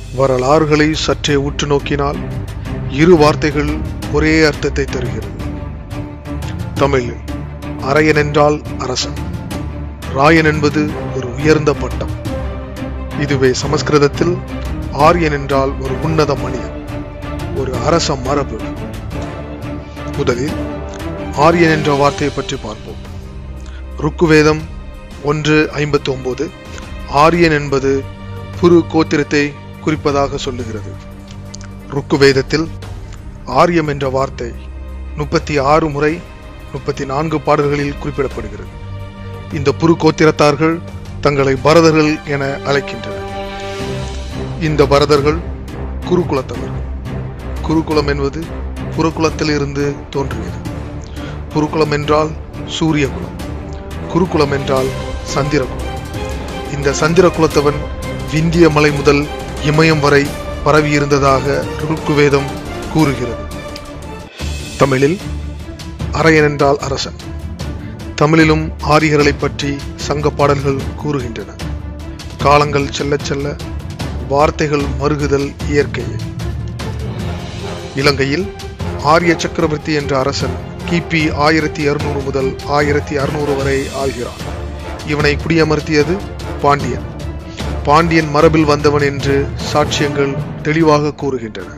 வரலாறுகளை சற்றே உற்று நோக்கினால் இரு வார்த்தைகள் ஒரே அர்த்தத்தை தருகிறது தமிழில் அரையன் என்றால் அரசன் ராயன் என்பது ஒரு உயர்ந்த பட்டம் இதுவே சமஸ்கிருதத்தில் ஆரியன் என்றால் ஒரு உன்னத மனிதன் ஒரு அரச மரபு முதலில் ஆரியன் என்ற வார்த்தையை பற்றி பார்ப்போம் ருக்குவேதம் ஒன்று ஐம்பத்தி ஒன்பது ஆரியன் என்பது புரு கோத்திரத்தை குறிப்பதாக சொல்லுகிறது ருக்குவேதத்தில் ஆரியம் என்ற வார்த்தை முப்பத்தி ஆறு முறை முப்பத்தி நான்கு பாடல்களில் குறிப்பிடப்படுகிறது இந்த புரு கோத்திரத்தார்கள் தங்களை பரதர்கள் என அழைக்கின்றனர் இந்த பரதர்கள் குருகுலத்தவர்கள் குருகுலம் என்பது புறக்குலத்தில் இருந்து தோன்றியது புருக்குலம் என்றால் சூரியகுலம் குருகுலம் என்றால் சந்திரகுலம் இந்த சந்திர குலத்தவன் விந்திய மலை முதல் இமயம் வரை பரவி இருந்ததாக ருக்குவேதம் கூறுகிறது தமிழில் அரையன் என்றால் அரசன் தமிழிலும் ஆரியர்களை பற்றி சங்க பாடல்கள் கூறுகின்றன காலங்கள் செல்ல செல்ல வார்த்தைகள் மருகுதல் இயற்கையே இலங்கையில் ஆரிய சக்கரவர்த்தி என்ற அரசன் கிபி ஆயிரத்தி இருநூறு முதல் ஆயிரத்தி அறுநூறு வரை ஆள்கிறான் இவனை குடியமர்த்தியது பாண்டியன் பாண்டியன் மரபில் வந்தவன் என்று சாட்சியங்கள் தெளிவாக கூறுகின்றன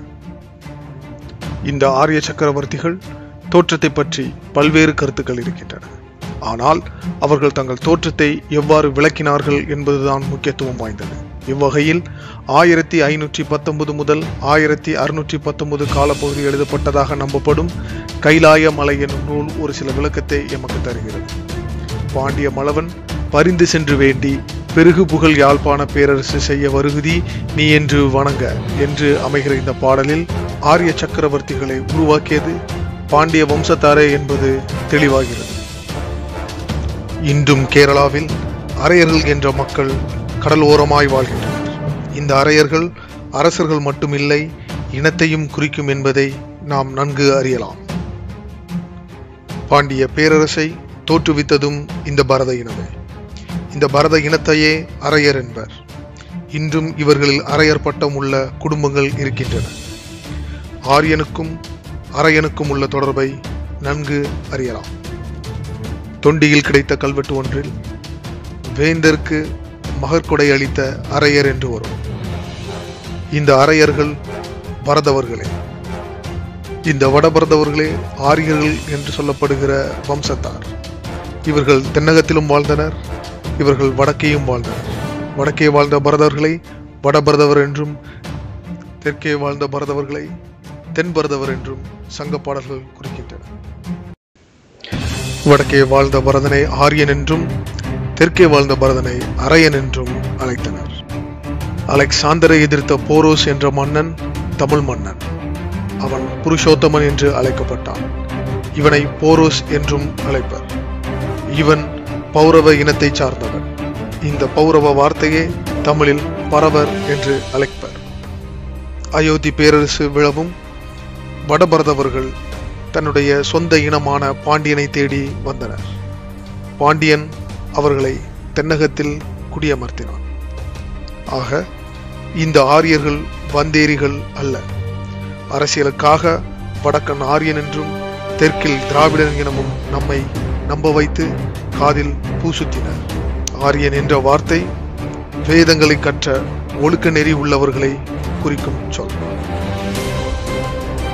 இந்த ஆரிய சக்கரவர்த்திகள் தோற்றத்தை பற்றி பல்வேறு கருத்துக்கள் இருக்கின்றன ஆனால் அவர்கள் தங்கள் தோற்றத்தை எவ்வாறு விளக்கினார்கள் என்பதுதான் முக்கியத்துவம் வாய்ந்தது இவ்வகையில் ஆயிரத்தி ஐநூற்றி பத்தொன்பது முதல் ஆயிரத்தி அறுநூற்றி பத்தொன்பது காலப்பகுதி எழுதப்பட்டதாக நம்பப்படும் கைலாய மலை என்னும் நூல் ஒரு சில விளக்கத்தை எமக்கு தருகிறது பாண்டிய மலவன் பரிந்து சென்று வேண்டி பெருகு புகழ் யாழ்ப்பாண பேரரசு செய்ய வருகுதி நீ என்று வணங்க என்று அமைகிற இந்த பாடலில் ஆரிய சக்கரவர்த்திகளை உருவாக்கியது பாண்டிய வம்சத்தாரே என்பது தெளிவாகிறது இன்றும் கேரளாவில் அரையர்கள் என்ற மக்கள் கடல் ஓரமாய் வாழ்கின்றனர் இந்த அரையர்கள் அரசர்கள் மட்டுமில்லை இனத்தையும் குறிக்கும் என்பதை நாம் நன்கு அறியலாம் பாண்டிய பேரரசை தோற்றுவித்ததும் இந்த பரத இனமே இந்த பரத இனத்தையே அரையர் என்பர் இன்றும் இவர்களில் அரையர் பட்டம் உள்ள குடும்பங்கள் இருக்கின்றன ஆரியனுக்கும் அரையனுக்கும் உள்ள தொடர்பை நன்கு அறியலாம் தொண்டியில் கிடைத்த கல்வெட்டு ஒன்றில் வேந்தருக்கு மகற்கொடை அளித்த அரையர் என்று வரும் இந்த அரையர்கள் பரதவர்களே இந்த வடபரதவர்களே ஆரியர்கள் என்று சொல்லப்படுகிற வம்சத்தார் இவர்கள் தென்னகத்திலும் வாழ்ந்தனர் இவர்கள் வடக்கேயும் வாழ்ந்தனர் வடக்கே வாழ்ந்த பரதவர்களை வடபரதவர் என்றும் தெற்கே வாழ்ந்த பரதவர்களை தென் பரதவர் என்றும் சங்க பாடல்கள் குறிக்கின்றன வடக்கே வாழ்ந்த பரதனை ஆரியன் என்றும் தெற்கே வாழ்ந்த பரதனை அரையன் என்றும் அழைத்தனர் அலெக்சாந்தரை எதிர்த்த போரோஸ் என்ற மன்னன் தமிழ் மன்னன் அவன் புருஷோத்தமன் என்று அழைக்கப்பட்டான் இவனை போரோஸ் என்றும் அழைப்பர் இவன் பௌரவ இனத்தை சார்ந்தவன் இந்த பௌரவ வார்த்தையே தமிழில் பரவர் என்று அழைப்பர் அயோத்தி பேரரசு விழவும் வடபரதவர்கள் தன்னுடைய சொந்த இனமான பாண்டியனை தேடி வந்தனர் பாண்டியன் அவர்களை தென்னகத்தில் குடியமர்த்தினான் ஆக இந்த ஆரியர்கள் வந்தேரிகள் அல்ல அரசியலுக்காக வடக்கன் ஆரியன் என்றும் தெற்கில் திராவிடன் எனவும் நம்மை நம்ப வைத்து காதில் பூசுத்தினர் ஆரியன் என்ற வார்த்தை வேதங்களை கற்ற ஒழுக்க நெறி உள்ளவர்களை குறிக்கும் சொல்